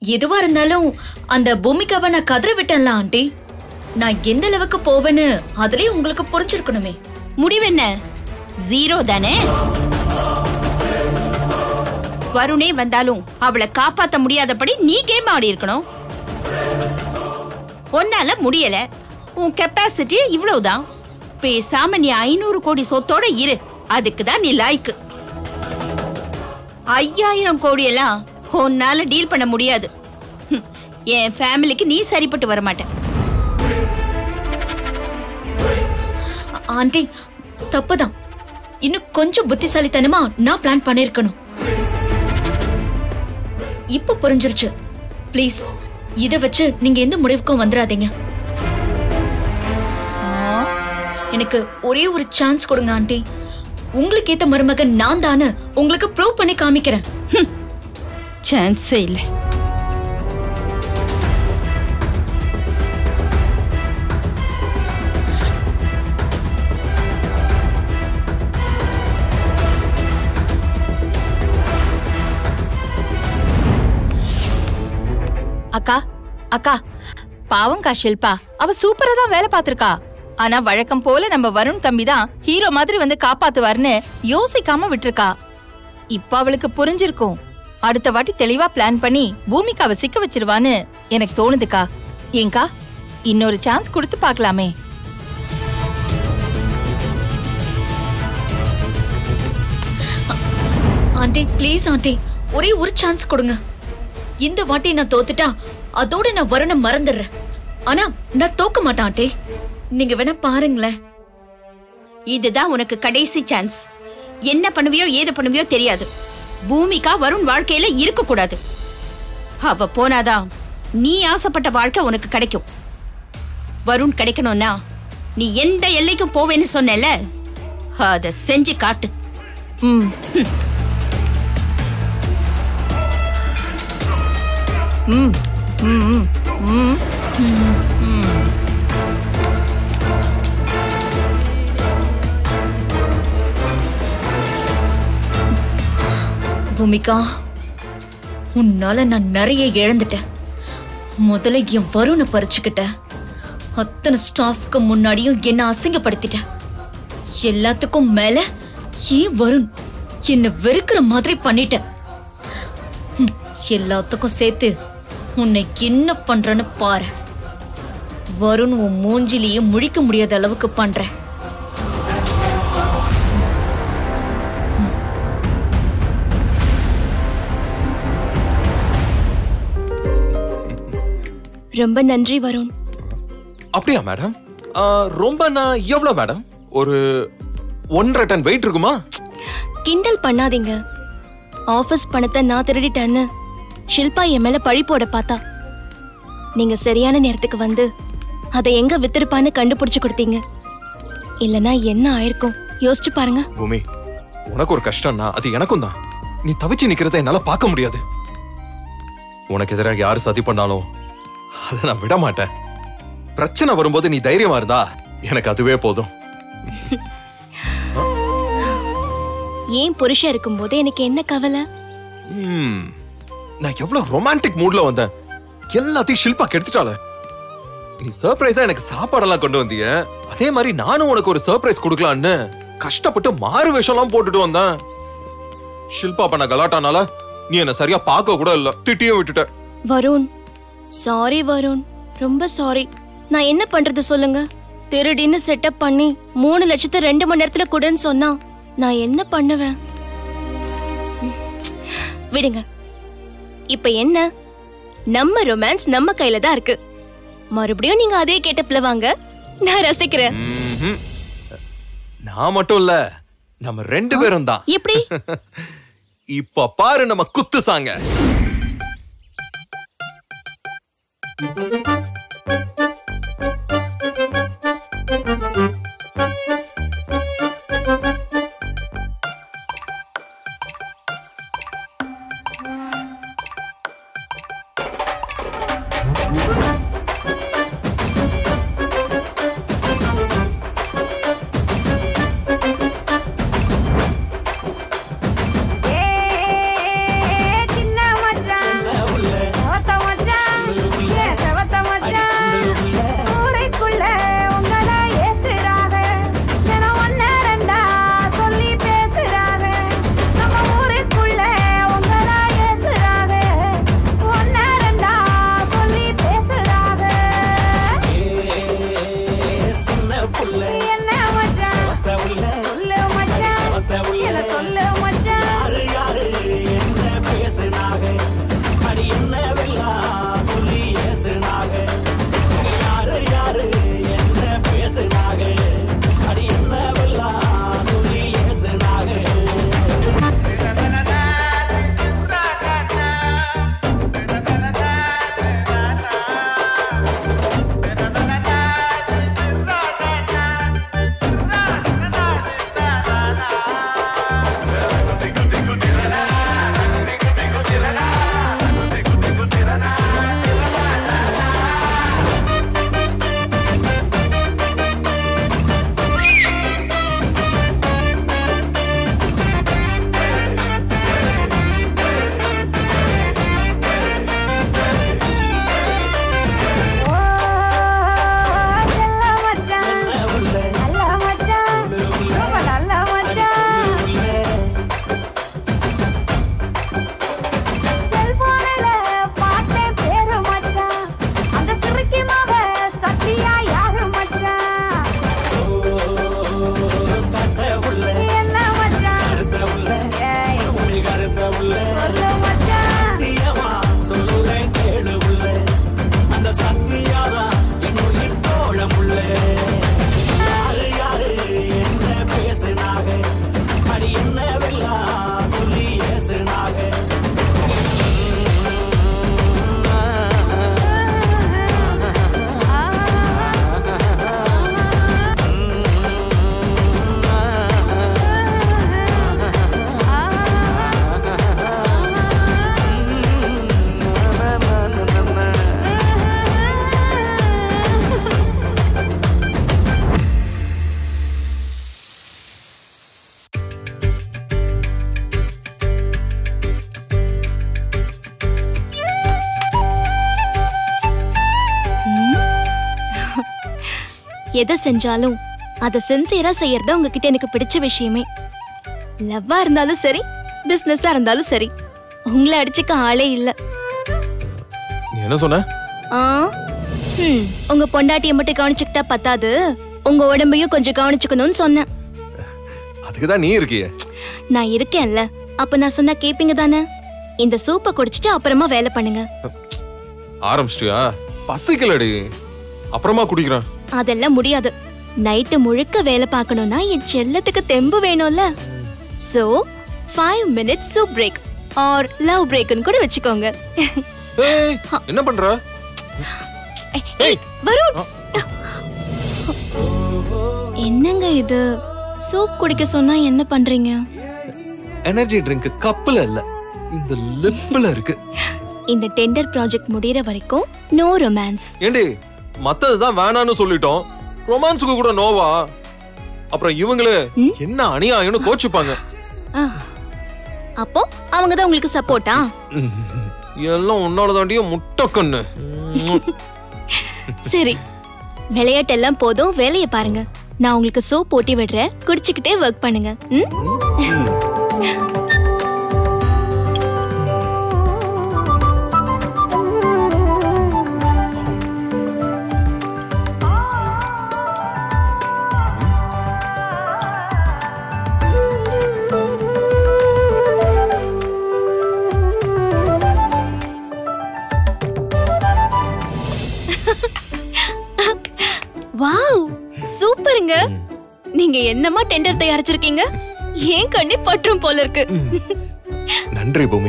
எதுவா இருந்தாலும் அந்த பூமிக்காவை நான் கதற விட்டேன்ல ஆண்டி நான் எந்த அளவுக்கு போவேன்னு அதுலயே உங்களுக்கு புரிஞ்சிருக்கணுமே முடிவென்ன ஜீரோ தானே வருணே வந்தாலும் அவளை காப்பாத்த முடியாதபடி நீ கேம் ஆடி இருக்கணும் உன்னால முடியல உன் கெப்பாசிட்டி இவ்வளவுதான் பேசாம நீ ஐநூறு கோடி சொத்தோட இரு அதுக்கு தான் நீ லாய்க்கு ஐயாயிரம் கோடி எல்லாம் உன்னால டீல் பண்ண முடியாது ஹம், என் ஃபேமிலிக்கு நீ சரிப்பட்டு வர மாட்ட ஆ- ஆண்டி தப்புதான் இன்னும் கொஞ்சம் புத்திசாலித்தனமா நான் பிளான் பண்ணிருக்கணும் இப்ப புரிஞ்சிருச்சு ப்ளீஸ் இத வச்சு நீங்க எந்த முடிவுக்கும் வந்துடாதீங்க எனக்கு ஒரே ஒரு சான்ஸ் கொடுங்க ஆண்டி உங்களுக்கு ஏத்த மருமகன் நான் தானே உங்களுக்கு ப்ரூவ் பண்ணி காமிக்கிறேன் சான்ஸே இல்லை அக்கா அக்கா பாவம்க்கா ஷில்பா அவ சூப்பரா தான் வேலை பார்த்திருக்கா ஆனா வழக்கம் போல நம்ம வருண் தம்பி தான் ஹீரோ மாதிரி வந்து காப்பாத்துவார்னு யோசிக்காம விட்டிருக்கா இப்ப அவளுக்கு புரிஞ்சிருக்கும் அடுத்த வாட்டி தெளிவா பிளான் பண்ணி பூமிக்காவை சிக்க வச்சிருவான்னு எனக்கு தோணுதுக்கா ஏங்கா இன்னொரு சான்ஸ் கொடுத்து பார்க்கலாமே ஆண்டி ப்ளீஸ் ஆண்டி ஒரே ஒரு சான்ஸ் கொடுங்க இந்த வாட்டி நான் தோத்துட்டா அதோட நான் வருண மறந்துடுறேன் ஆனா நான் தோக்க மாட்டேன் ஆண்டி நீங்க வேணா பாருங்களேன் இதுதான் உனக்கு கடைசி சான்ஸ் என்ன பண்ணுவியோ ஏது பண்ணுவியோ தெரியாது பூமிகா வருண் வாழ்க்கையில இருக்க கூடாது அவ போனாதான் நீ ஆசைப்பட்ட வாழ்க்கை உனக்கு கிடைக்கும் வருண் கிடைக்கணும்னா நீ எந்த எல்லைக்கும் போவேன்னு சொன்னல அத செஞ்சு காட்டு ம் ம் ம் ம் ம் பூமிகா உன்னால நான் நிறைய இழந்துட்டேன் முதல்ல என் வருணை பறிச்சுக்கிட்டேன் அத்தனை ஸ்டாஃப்க்கு முன்னாடியும் என்ன அசிங்கப்படுத்திட்டேன் எல்லாத்துக்கும் மேல ஏன் வருண் என்ன வெறுக்கிற மாதிரி பண்ணிட்டேன் ஹம், எல்லாத்துக்கும் சேர்த்து உன்னை என்ன பண்றேன்னு பாரு வருண் உன் மூஞ்சிலேயே முழிக்க முடியாத அளவுக்கு பண்றேன் ரொம்ப நன்றி வருண் அப்படியா மேடம் ஆ, ரொம்பனா எவ்வளவு மேடம் ஒரு ஒன்றரை டன் வெயிட் இருக்குமா கிண்டல் பண்ணாதீங்க ஆபீஸ் பணத்தை நான் திருடிட்டேன்னு ஷில்பா என் மேல பழி போட பார்த்தா நீங்க சரியான நேரத்துக்கு வந்து அதை எங்க வித்திருப்பான்னு கண்டுபிடிச்சு கொடுத்தீங்க இல்லனா என்ன ஆயிருக்கும் யோசிச்சு பாருங்க பூமி உனக்கு ஒரு கஷ்டம்னா அது எனக்கும் தான் நீ தவிச்சு நிக்கிறத என்னால பார்க்க முடியாது உனக்கு எதிராக யாரு சதி பண்ணாலும் அதை நான் விட மாட்டேன் பிரச்சனை வரும்போது நீ தைரியமா இருந்தா எனக்கு அதுவே போதும் ஏன் புருஷன் இருக்கும்போது எனக்கு என்ன கவலை ம், நான் எவ்வளவு ரொமான்டிக் மூட்ல வந்தேன் எல்லாத்தையும் ஷில்பா கெடுத்துட்டாள நீ சர்ப்ரைஸா எனக்கு சாப்பாடெல்லாம் கொண்டு வந்திய அதே மாதிரி நானும் உனக்கு ஒரு சர்ப்ரைஸ் கொடுக்கலான்னு கஷ்டப்பட்டு மாறு வேஷம்லாம் போட்டுட்டு வந்தேன் ஷில்பா பண்ண கலாட்டானால நீ என்ன சரியா பார்க்க கூட இல்ல திட்டியும் விட்டுட்ட வருண் சாரி வருண் ரொம்ப சாரி நான் என்ன பண்றது சொல்லுங்க திருடின்னு செட்டப் பண்ணி மூணு லட்சத்தை ரெண்டு மணி நேரத்துல கொடுன்னு சொன்னா நான் என்ன பண்ணுவேன் ம், விடுங்க இப்ப என்ன நம்ம ரொமான்ஸ் நம்ம கையில தான் இருக்கு மறுபடியும் நீங்க அதே கேட்டப்ல வாங்க நான் ரசிக்கிறேன் ம்ஹும். நான் மட்டும் இல்ல நம்ம ரெண்டு பேரும் தான் எப்படி இப்ப பாரு நம்ம குத்து சாங்க சின்ன மச்சான் சோத்த எதை செஞ்சாலும் அதை சின்சியரா செய்யறது உங்ககிட்ட எனக்கு பிடிச்ச விஷயமே லவ்வா இருந்தாலும் சரி பிசினஸா இருந்தாலும் சரி உங்களை அடிச்சுக்க ஆளே இல்ல நீ என்ன சொன்ன ஆ ஹம், உங்க பொண்டாட்டிய மட்டும் கவனிச்சுக்கிட்டா பத்தாது உங்க உடம்பையும் கொஞ்சம் கவனிச்சுக்கணும்னு சொன்னேன் அதுக்கு தான் நீ இருக்கியே நான் இருக்கேன்ல அப்ப நான் சொன்னா கேப்பீங்க தானே இந்த சூப்பை குடிச்சிட்டு அப்புறமா வேலை பண்ணுங்க ஆரம்பிச்சிட்டியா பசிக்கலடி அப்புறமா குடிக்கிறேன் அதெல்லாம் முடியாது நைட்டு முழுக்க வேலை பார்க்கணும்னா என் செல்லத்துக்கு தெம்பு வேணும்ல so five minutes soup break or love பிரேக்னு கூட வச்சுக்கோங்க ஏய் என்ன பண்ற ஏய், வருண் என்னங்க இது சூப் குடிக்க சொன்னா என்ன பண்றீங்க எனர்ஜி ட்ரிங்க் கப்புல இல்ல இந்த லிப்ல இருக்கு இந்த டெண்டர் ப்ராஜெக்ட் முடியற வரைக்கும் நோ ரொமான்ஸ் ஏண்டி மத்ததுதான் வேணான்னு சொல்லிட்டோம் ரொமான்ஸுக்கு கூட நோவா அப்புறம் இவங்களே ம்? என்ன அநியாயம்னு கோச்சுப்பாங்க அப்போ அவங்க தான் உங்களுக்கு சப்போர்ட்டா எல்லாம் உன்னோட தாண்டிய முட்டை கண்ணு சரி விளையாட்டெல்லாம் போதும் வேலையை பாருங்க நான் உங்களுக்கு சோப் போட்டி விடுறேன் குடிச்சுக்கிட்டே ஒர்க் பண்ணுங்க ம்? வாவ் சூப்பருங்க நீங்க என்னமா டெண்டர் தயாரிச்சிருக்கீங்க ஏன் கண்ணி பற்றும் போல இருக்கு நன்றி பூமி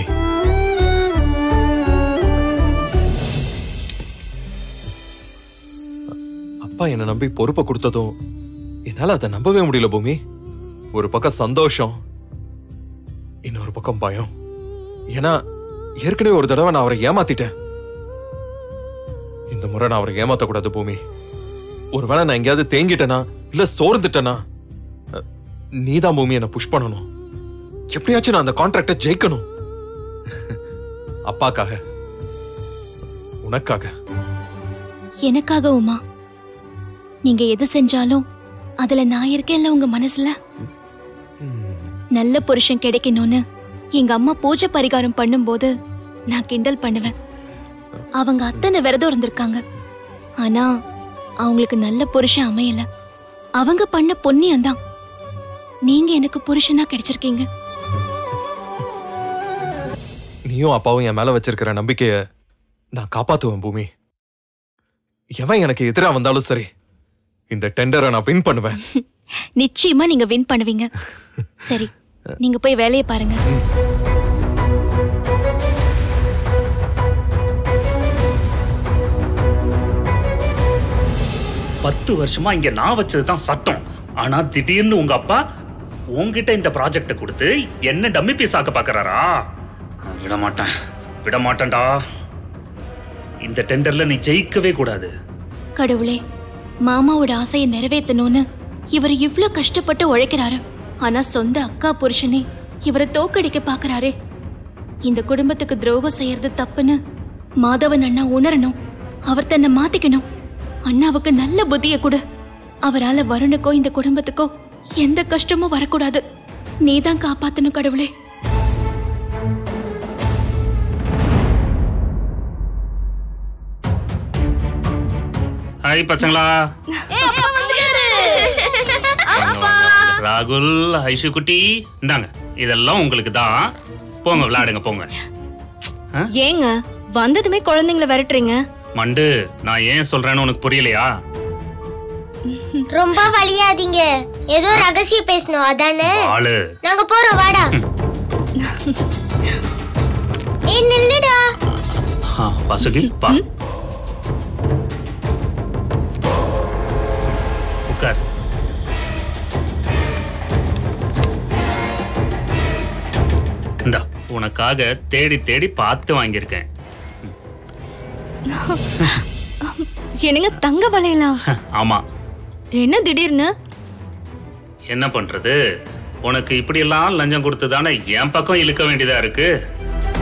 அப்பா என்ன நம்பி பொறுப்பை கொடுத்ததும் என்னால அதை நம்பவே முடியல பூமி ஒரு பக்கம் சந்தோஷம் இன்னொரு பக்கம் பயம் ஏன்னா ஏற்கனவே ஒரு தடவை நான் அவரை ஏமாத்திட்டேன் இந்த முறை நான் அவரை ஏமாத்தக்கூடாது பூமி ஒருவேளை நான் எங்கேயாவது தேங்கிட்டேனா இல்ல சோர்ந்துட்டேனா அ, நீதான் பூமி என்ன புஷ் பண்ணணும் எப்படியாச்சும் நான் அந்த கான்ட்ராக்டை ஜெயிக்கணும் அப்பாக்காக உனக்காக எனக்காக உமா நீங்க எது செஞ்சாலும் அதுல நான் இருக்கேன்ல உங்க மனசுல நல்ல புருஷன் கிடைக்கணும்னு எங்க அம்மா பூஜை பரிகாரம் பண்ணும்போது நான் கிண்டல் பண்ணுவேன் அவங்க அத்தனை விரதம் இருந்திருக்காங்க ஆனா அவங்களுக்கு நல்ல புருஷன் அமையல அவங்க பண்ண புண்ணியம்தான் நீங்க எனக்கு புருஷனா கிடைச்சிருக்கீங்க நீயும் அப்பாவும் என் மேல வச்சிருக்கிற நம்பிக்கைய நான் காப்பாத்துவேன் பூமி எவன் எனக்கு எதிரா வந்தாலும் சரி இந்த டெண்டரை நான் வின் பண்ணுவேன் நிச்சயமா நீங்க வின் பண்ணுவீங்க சரி நீங்க போய் வேலையை பாருங்க பத்து வருஷமா இங்க நான் வச்சதுதான் சட்டம் ஆனா திடீர்னு உங்க அப்பா உன்கிட்ட இந்த ப்ராஜெக்ட கொடுத்து என்ன டம்மி பீஸ் ஆக்க பாக்குறாரா நான் விட மாட்டேன் விட மாட்டேன்டா இந்த டெண்டர்ல நீ ஜெயிக்கவே கூடாது கடவுளே மாமாவோட ஆசையை நிறைவேத்தணும்னு இவர் இவ்ளோ கஷ்டப்பட்டு உழைக்கிறாரு ஆனா சொந்த அக்கா புருஷனே இவரை தோக்கடிக்க பாக்குறாரே இந்த குடும்பத்துக்கு துரோகம் செய்யறது தப்புன்னு மாதவன் அண்ணா உணரணும் அவர் தன்னை மாத்திக்கணும் அண்ணாவுக்கு நல்ல புத்திய கொடு அவரால வருணுக்கோ இந்த குடும்பத்துக்கோ எந்த கஷ்டமும் வரக்கூடாது நீதான் காப்பாத்தணும் கடவுளே ஹாய் பசங்களா ராகுல் ஐஷு குட்டி இந்தாங்க இதெல்லாம் உங்களுக்கு தான் போங்க விளையாடுங்க போங்க ஏங்க வந்ததுமே குழந்தைங்கள விரட்டுறீங்க மண்டு நான் ஏன் சொல்றேன்னு உனக்கு புரியலையா ரொம்ப வலியாதீங்க ஏதோ ரகசியம் பேசணும் அதானே ஆளு நாங்க போறோம் வாடா ஏய் நில்லுடா ஆ, வாசுகி பா உட்கார் இந்தா உனக்காக தேடி தேடி பார்த்து வாங்கியிருக்கேன் என்னங்க தங்க வளையலாம் ஆமா என்ன திடீர்னு என்ன பண்றது உனக்கு இப்படியெல்லாம் லஞ்சம் கொடுத்து தானே என் பக்கம் இழுக்க வேண்டியதா இருக்கு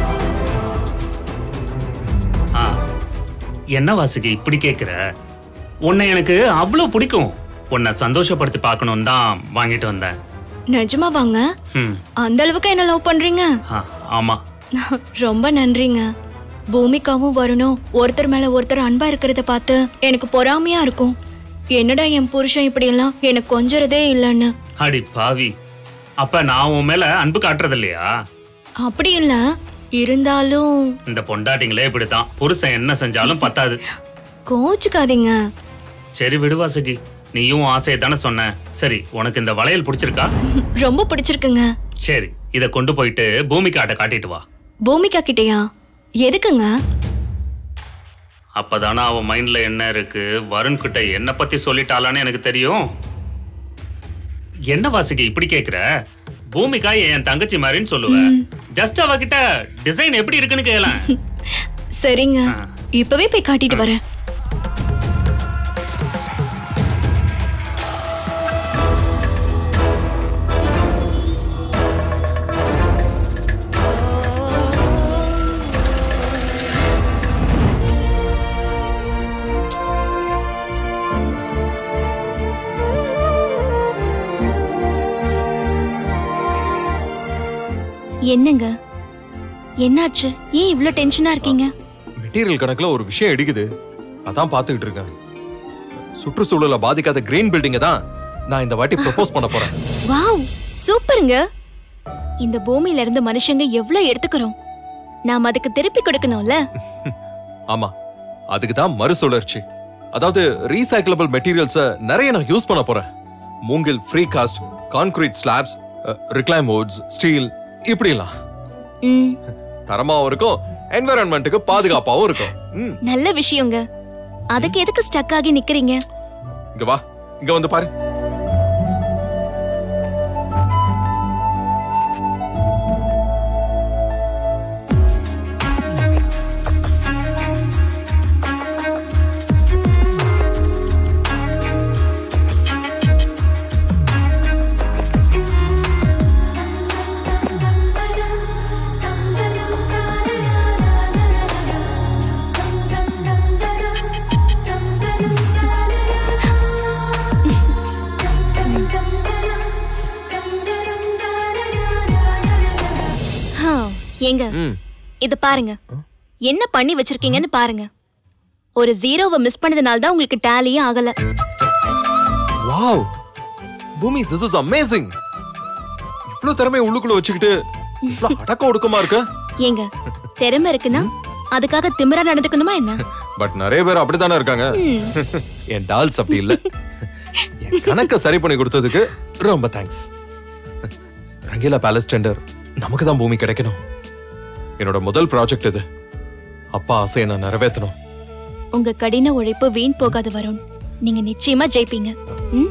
ஆ என்ன வாசுகி இப்படி கேக்குற உன்னை எனக்கு அவ்வளோ பிடிக்கும் உன்னை சந்தோஷப்படுத்தி பார்க்கணும் தான் வாங்கிட்டு வந்தேன் நிஜமா வாங்க ம் அந்த அளவுக்கு என்ன லவ் பண்றீங்க ஆ, ஆமா ரொம்ப நன்றிங்க பூமிகாவும் வரணும் ஒருத்தர் மேல ஒருத்தர் அன்பா இருக்கிறத பார்த்து எனக்கு பொறாமையா இருக்கும் என்னடா என் புருஷன் இப்படி எல்லாம் எனக்கு கொஞ்சறதே இல்லைன்னு அடி பாவி அப்ப நான் உன் மேல அன்பு காட்டுறது இல்லையா அப்படி இல்ல இருந்தாலும் இந்த பொண்டாட்டிங்களே இப்படித்தான் புருஷன் என்ன செஞ்சாலும் பத்தாது கோச்சுக்காதீங்க சரி விடுவாசகி நீயும் ஆசையை தானே சொன்ன சரி உனக்கு இந்த வளையல் பிடிச்சிருக்கா ரொம்ப பிடிச்சிருக்குங்க சரி இதை கொண்டு போயிட்டு பூமிக்காட்ட காட்டிட்டு வா பூமிகா கிட்டயா எதுக்குங்க அப்பதானே அவன் மைண்ட்ல என்ன இருக்கு வருண் கிட்ட என்ன பத்தி சொல்லிட்டாளான்னு எனக்கு தெரியும் என்ன வாசுகி இப்படி கேக்குற பூமிகா என் தங்கச்சி மாதிரின்னு சொல்லுவேன் ஜஸ்ட் அவகிட்ட டிசைன் எப்படி இருக்குன்னு கேளேன் சரிங்க ஆ. இப்பவே போய் காட்டிட்டு வரேன் என்னங்க என்னாச்சு ஏன் இவ்ளோ டென்ஷனா இருக்கீங்க மெட்டீரியல் கணக்குல ஒரு விஷயம் இடிக்குது அதான் பாத்துக்கிட்டு இருக்கேன் சுற்றுச்சூழலை பாதிக்காத கிரீன் பில்டிங்கை தான் நான் இந்த வாட்டி ப்ரப்போஸ் பண்ண போறேன் வாவ் சூப்பருங்க இந்த பூமியில இருந்து மனுஷங்க எவ்வளவு எடுத்துக்கிறோம் நாம அதுக்கு திருப்பி கொடுக்கணும்ல ஆமா அதுக்கு தான் மறுசுழற்சி அதாவது ரீசைக்கிளபிள் மெட்டீரியல்ஸ நிறைய நான் யூஸ் பண்ண போறேன் மூங்கில் precast concrete slabs reclaim woods steel இப்படிலாம் ம், தரமாவும் இருக்கும் என்விரான்மெண்ட்டுக்கு பாதுகாப்பாவும் இருக்கும் ம், நல்ல விஷயங்க அதுக்கு எதுக்கு ஸ்டக் ஆகி நிக்கிறீங்க இங்க வா இங்க வந்து பாரு ஹா, ஏங்க ம் இத பாருங்க என்ன பண்ணி வச்சிருக்கீங்கன்னு பாருங்க ஒரு ஜீரோவை மிஸ் பண்ணதுனால தான் உங்களுக்கு டேலியே ஆகல வாவ் பூமி திஸ் இஸ் அமேசிங் இவ்ளோ திறமை உள்ளுக்குள்ள வச்சுக்கிட்டு இவ்ளோ அடக்க ஒடுக்கமா இருக்க ஏங்க திறமை இருக்குன்னா அதுக்காக திமிரா நடந்துக்கணுமா என்ன பட் நிறைய பேர் அப்படித்தானே இருக்காங்க ம், என் டால்ஸ் அப்படி இல்ல என் கணக்க சரி பண்ணி கொடுத்ததுக்கு ரொம்ப தேங்க்ஸ் ரங்கீலா பேலஸ் டெண்டர் நமக்கு தான் பூமி கிடைக்கணும் என்னோட முதல் ப்ராஜெக்ட் இது அப்பா ஆசையை நான் நிறைவேற்றணும் உங்க கடின உழைப்பு வீண் போகாது வருண் நீங்க நிச்சயமா ஜெயிப்பீங்க ம்?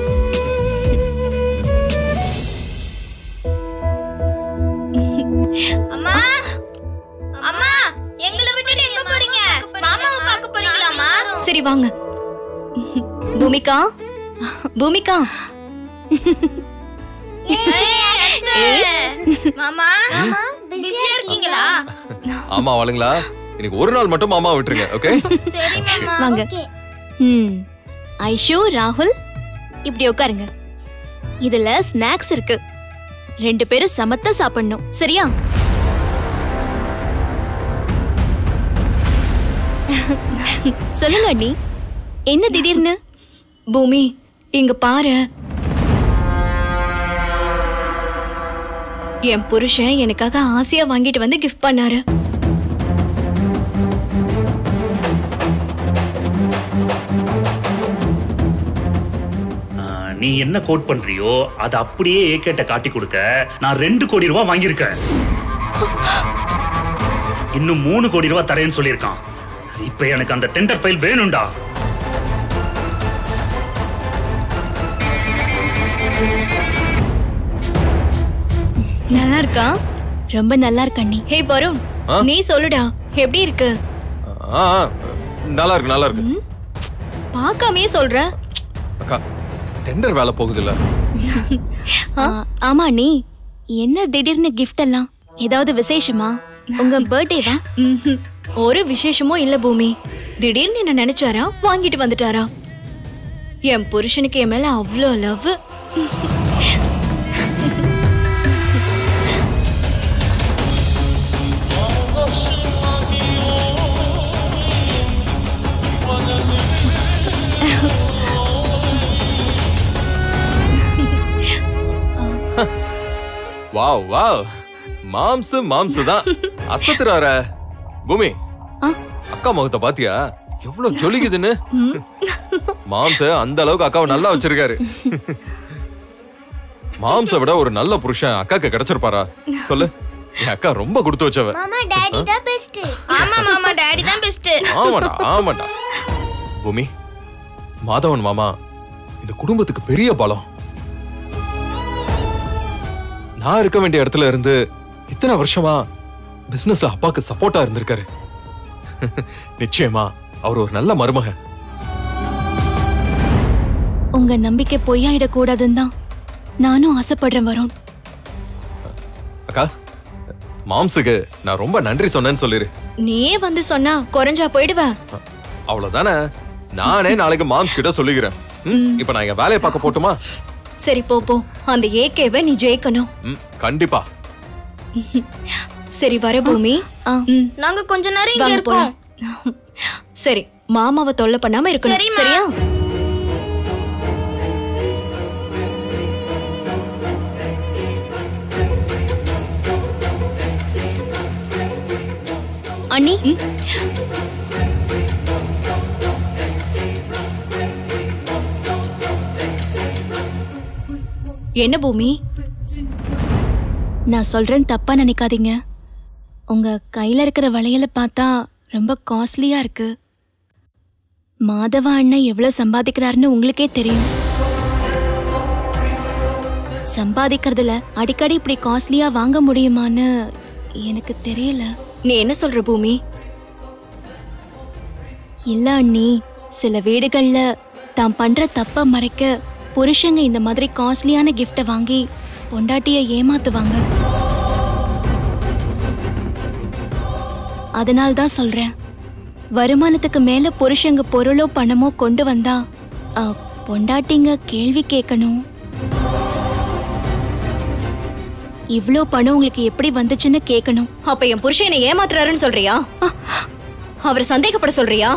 அம்மா அம்மா எங்களை விட்டுட்டு எங்க போறீங்க மாமாவை பார்க்க போறீங்களாமா சரி வாங்க பூமிகா பூமிகா மாமா மாமா பிஸியா இருக்கீங்களா ஆமா வாளுங்களா இன்னைக்கு ஒரு நாள் மட்டும் மாமா விட்டுருங்க ஓகே சரி மாமா வாங்க. ஓகே ம் ஐஷு ராகுல் இப்படி உட்காருங்க இதுல ஸ்நாக்ஸ் இருக்கு ரெண்டு பேரும் சமத்தா சாப்பிடணும் சரியா சொல்லுங்க அண்ணி என்ன திடீர்னு பூமி இங்க பாரு என் புருஷன் எனக்காக ஆசையா வாங்கிட்டு வந்து கிஃப்ட் பண்ணாரு ஆ, நீ என்ன கோட் பண்றியோ அதை அப்படியே ஏகேட்ட காட்டி கொடுக்க நான் ரெண்டு கோடி ரூபாய் வாங்கியிருக்கேன் இன்னும் மூணு கோடி ரூபாய் தரேன்னு சொல்லியிருக்கான் இப்ப எனக்கு அந்த டெண்டர் ஃபைல் வேணும்டா நல்லா இருக்கா ரொம்ப நல்லா இருக்கு அண்ணி ஹே வருண் ஆ? நீ சொல்லுடா எப்படி இருக்கு ஆ ஆ, நல்லா இருக்கு நல்லா இருக்கு பார்க்காமயே சொல்ற அக்கா டெண்டர் வேலை போகுது இல்ல ஆ, ஆமா அண்ணி என்ன திடீர்னு gift எல்லாம் ஏதாவது விசேஷமா உங்க பர்த்டேவா ம்ஹும். ஒரு விசேஷமும் இல்ல பூமி திடீர்னு என்ன நினைச்சாரா வாங்கிட்டு வந்துட்டாரா என் புருஷனுக்கு என் மேல அவ்வளோ லவ் வாவ் வாவ் மாம்சு மாம்சு தான் அசத்துறார பூமி ஆ? அக்கா முகத்தை பாத்தியா எவ்வளவு ஜொலிக்குதுன்னு மாம்ச அந்த அளவுக்கு அக்காவை நல்லா வச்சிருக்காரு மாம்ச விட ஒரு நல்ல புருஷன் அக்காக்கு கிடைச்சிருப்பாரா சொல்லு என் அக்கா ரொம்ப கொடுத்து வச்சவ மாமா டாடி தான் பெஸ்ட் ஆமா மாமா டாடி தான் பெஸ்ட் ஆமாடா ஆமாடா பூமி மாதவன் மாமா இந்த குடும்பத்துக்கு பெரிய பலம் நான் இருக்க வேண்டிய இடத்துல இருந்து இத்தனை வருஷமா பிசினஸ்ல அப்பாக்கு சப்போர்ட்டா இருந்திருக்காரு நிச்சயமா அவர் ஒரு நல்ல மருமகன் உங்க நம்பிக்கை பொய்யாயிடக்கூடாதுன்னு தான் நானும் ஆசைப்படுறேன் வருண் அக்கா மாம்சுக்கு நான் ரொம்ப நன்றி சொன்னேன்னு சொல்லிரு நீயே வந்து சொன்னா குறைஞ்சா போயிடுவ அவ்வளவுதானே நானே நாளைக்கு மாம்ஸ் கிட்ட சொல்லிக்கிறேன் ம், இப்ப நான் என் வேலையை பார்க்க போட்டுமா சரி போ போ அந்த ஏகேவை நீ ஜெயிக்கணும் ம், கண்டிப்பா சரி வர பூமி ஆ. ம், நாங்க கொஞ்ச நேரம் இங்க வாங்க இருக்கோம் போலாம். சரி மாமாவை தொல்லை பண்ணாம இருக்கணும் சரிம்மா. சரியா அண்ணி என்ன பூமி நான் சொல்றேன் தப்பா நினைக்காதீங்க உங்க கையில இருக்கிற வளையல பார்த்தா ரொம்ப காஸ்ட்லியா இருக்கு மாதவ அண்ணன் எவ்வளவு சம்பாதிக்கிறாருன்னு உங்களுக்கே தெரியும் சம்பாதிக்கிறதுல அடிக்கடி இப்படி காஸ்ட்லியா வாங்க முடியுமான்னு எனக்கு தெரியல நீ என்ன சொல்ற பூமி இல்ல அண்ணி சில வீடுகள்ல தான் பண்ற தப்ப மறைக்க புருஷங்க இந்த மாதிரி காஸ்ட்லியான கிஃப்ட வாங்கி பொண்டாட்டிய ஏமாத்துவாங்க அதனால தான் சொல்றேன் வருமானத்துக்கு மேல புருஷங்க பொருளோ பணமோ கொண்டு வந்தா அ, பொண்டாட்டிங்க கேள்வி கேட்கணும் இவ்ளோ பணம் உங்களுக்கு எப்படி வந்துச்சுன்னு கேட்கணும் அப்ப என் புருஷன் என்னை ஏமாத்துறாருன்னு சொல்றியா அவர் சந்தேகப்பட சொல்றியா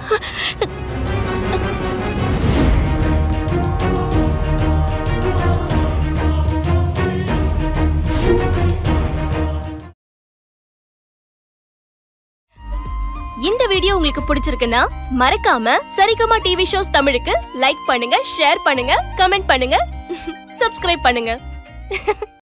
இந்த வீடியோ உங்களுக்கு பிடிச்சிருக்குன்னா மறக்காம சரிகமா டிவி ஷோஸ் தமிழுக்கு லைக் பண்ணுங்க ஷேர் பண்ணுங்க கமெண்ட் பண்ணுங்க சப்ஸ்கிரைப் பண்ணுங்க